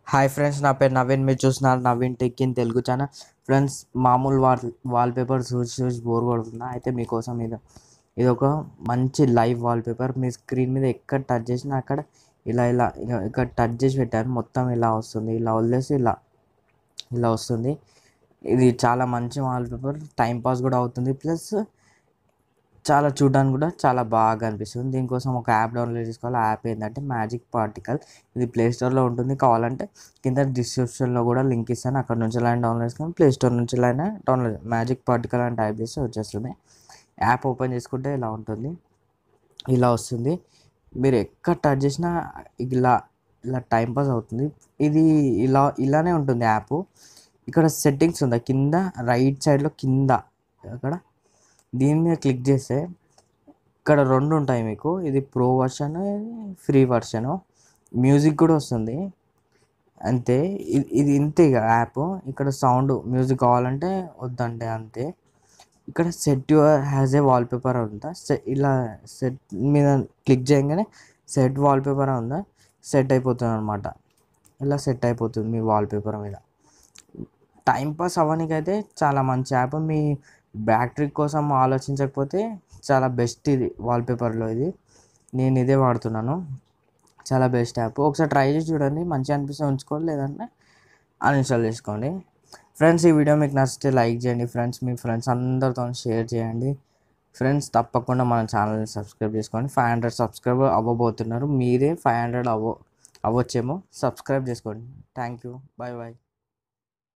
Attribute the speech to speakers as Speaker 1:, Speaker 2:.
Speaker 1: hi friends నా పేరు నవీన్ మీరు చూస్తున్నారు Naveen tech in Telugu channel friends మామూలు వాల్ వాల్ పేపర్ చూసి చూసి బోర్ కొడుతుందా అయితే మీకోసం ఇది ఇది ఒక మంచి లైవ్ వాల్ పేపర్ మీ స్క్రీన్ మీద ఎక్కడ టచ్ చేసినా అక్కడ ఇలా ఇలా ఇలా ఇక్కడ టచ్ చేసి పెట్టాను మొత్తం ఇలా వస్తుంది ఇలా వదిలేసి ఇలా ఇలా వస్తుంది ఇది చాలా మంచి వాల్ పేపర్ టైం పాస్ కూడా అవుతుంది ప్లస్ చాలా చూడడానికి కూడా చాలా బాగా అనిపిస్తుంది దీనికోసం ఒక యాప్ డౌన్లోడ్ చేసుకోవాలి ఆ యాప్ ఏంటంటే మ్యాజిక్ పార్టికల్ ఇది ప్లే స్టోర్లో ఉంటుంది కావాలంటే కింద డిస్క్రిప్షన్లో కూడా లింక్ ఇస్తాను అక్కడ నుంచి లైన్ డౌన్లోడ్ చేసుకొని ప్లే స్టోర్ నుంచి లైన్ డౌన్లోడ్ మ్యాజిక్ పార్టికల్ అని టైప్ చేస్తే వచ్చేస్తుంది యాప్ ఓపెన్ చేసుకుంటే ఇలా ఉంటుంది ఇలా వస్తుంది మీరు ఎక్కడ టచ్ చేసినా ఇలా ఇలా టైం పాస్ అవుతుంది ఇది ఇలా ఇలానే ఉంటుంది యాప్ ఇక్కడ సెట్టింగ్స్ ఉందా కింద రైట్ సైడ్లో కింద అక్కడ దీని మీద క్లిక్ చేస్తే ఇక్కడ రెండు ఉంటాయి మీకు ఇది pro version free version music కూడా వస్తుంది అంతే ఇది ఇది ఇంతే ఇక యాప్ ఇక్కడ సౌండ్ మ్యూజిక్ కావాలంటే వద్దంటే అంతే ఇక్కడ set your has a wallpaper ఉందా సె ఇలా సెట్ మీద క్లిక్ చేయగానే సెట్ వాల్పేపర్ ఉందా సెట్ అయిపోతుంది అనమాట ఇలా సెట్ అయిపోతుంది మీ వాల్పేపర్ మీద టైం పాస్ అవ్వడానికైతే చాలా మంచి యాప్ మీ బ్యాటరీ కోసం ఆలోచించకపోతే చాలా బెస్ట్ ఇది వాల్పేపర్లో ఇది నేను ఇదే వాడుతున్నాను చాలా బెస్ట్ యాప్ ఒకసారి ట్రై చేసి చూడండి మంచిగా అనిపిస్తే ఉంచుకోండి లేదంటే అన్ఇన్స్టాల్ చేసుకోండి ఫ్రెండ్స్ ఈ వీడియో మీకు నచ్చితే లైక్ చేయండి ఫ్రెండ్స్ మీ ఫ్రెండ్స్ అందరితో షేర్ చేయండి ఫ్రెండ్స్ తప్పకుండా మన ఛానల్ని సబ్స్క్రైబ్ చేసుకోండి ఫైవ్ హండ్రెడ్ సబ్స్క్రైబర్ అవ్వబోతున్నారు మీరే ఫైవ్ హండ్రెడ్ అవ్వ అవ్వచ్చేమో సబ్స్క్రైబ్ చేసుకోండి థ్యాంక్ యూ బాయ్ బాయ్